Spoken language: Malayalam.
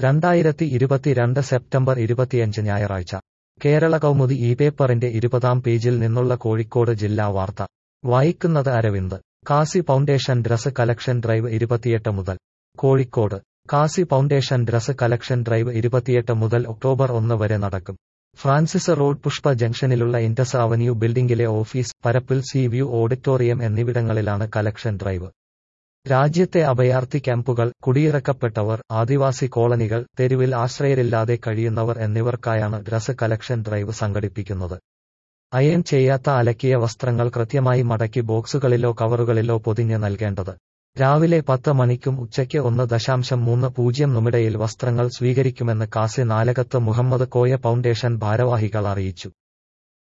രണ്ടായിരത്തി ഇരുപത്തിരണ്ട് സെപ്റ്റംബർ ഇരുപത്തിയഞ്ച് ഞായറാഴ്ച കേരള കൗമുദി ഈ പേപ്പറിന്റെ ഇരുപതാം പേജിൽ നിന്നുള്ള കോഴിക്കോട് ജില്ലാ വാർത്ത വായിക്കുന്നത് Aravind Qazi foundation dress collection drive ഇരുപത്തിയെട്ട് മുതൽ Kozhikode Qazi foundation dress collection drive ഇരുപത്തിയെട്ട് മുതൽ ഒക്ടോബർ ഒന്ന് വരെ നടക്കും ഫ്രാൻസിസ് റോഡ് പുഷ്പ ജംഗ്ഷനിലുള്ള ഇൻഡസ് അവന്യൂ ബിൽഡിംഗിലെ office Parappil sea view auditorium എന്നിവിടങ്ങളിലാണ് കളക്ഷൻ ഡ്രൈവ് രാജ്യത്തെ അഭയാർത്ഥി ക്യാമ്പുകൾ കുടിയിറക്കപ്പെട്ടവർ ആദിവാസി കോളനികൾ തെരുവിൽ ആശ്രയരില്ലാതെ കഴിയുന്നവർ എന്നിവർക്കായാണ് ഡ്രസ് കളക്ഷൻ ഡ്രൈവ് സംഘടിപ്പിക്കുന്നത് അയൺ ചെയ്യാത്ത അലക്കിയ വസ്ത്രങ്ങൾ കൃത്യമായി മടക്കി ബോക്സുകളിലോ കവറുകളിലോ പൊതിഞ്ഞ് നൽകേണ്ടത് രാവിലെ പത്ത് മണിക്കും ഉച്ചയ്ക്ക് ഒന്ന് ദശാംശം മൂന്ന് പൂജ്യം നുമിടയിൽ വസ്ത്രങ്ങൾ സ്വീകരിക്കുമെന്ന് കാസി നാലകത്ത് മുഹമ്മദ് കോയ ഫൗണ്ടേഷൻ ഭാരവാഹികൾ അറിയിച്ചു